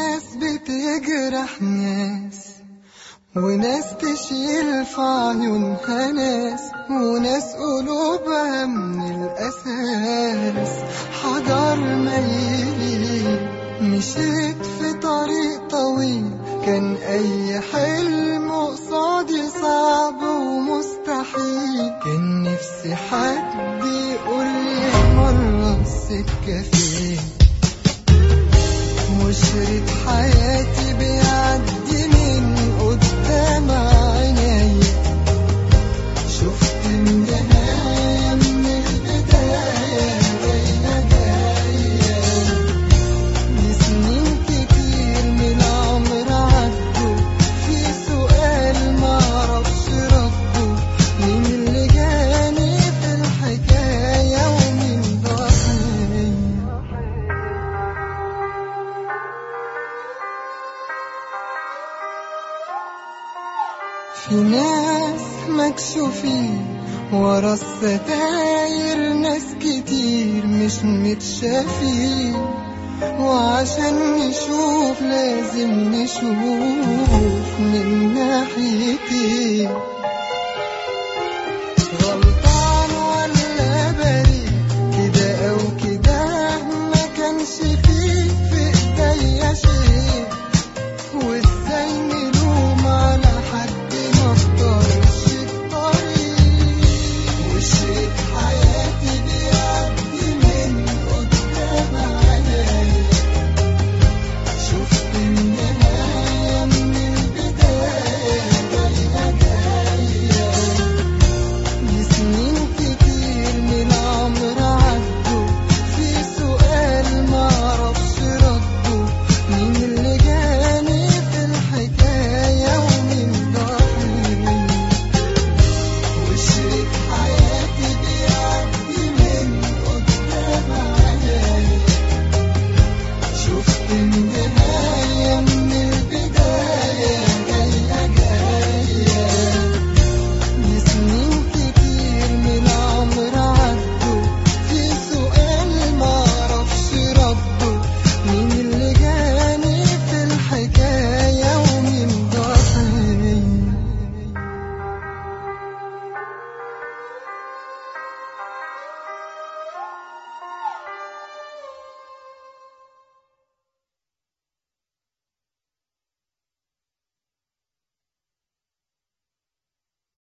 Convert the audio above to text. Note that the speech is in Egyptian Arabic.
ناس بتجرح ناس وناس تشيل في عيونها ناس وناس قلوبها من الأساس حجر ميلين مشيت في طريق طويل كان أي حلم قصادي صعب ومستحيل كان نفسي حد يقول لي مرة السكة فين مشرد حياتي بيعدي من قدام عيني شفت النهاية من البداية جاية جاية لسنين كتير من العمر عدوا في سؤال معرفش رده مين اللي جاني في الحكاية ومين ضحية في ناس مكشوفين ورا الستاير ناس كتير مش متشافين وعشان نشوف لازم نشوف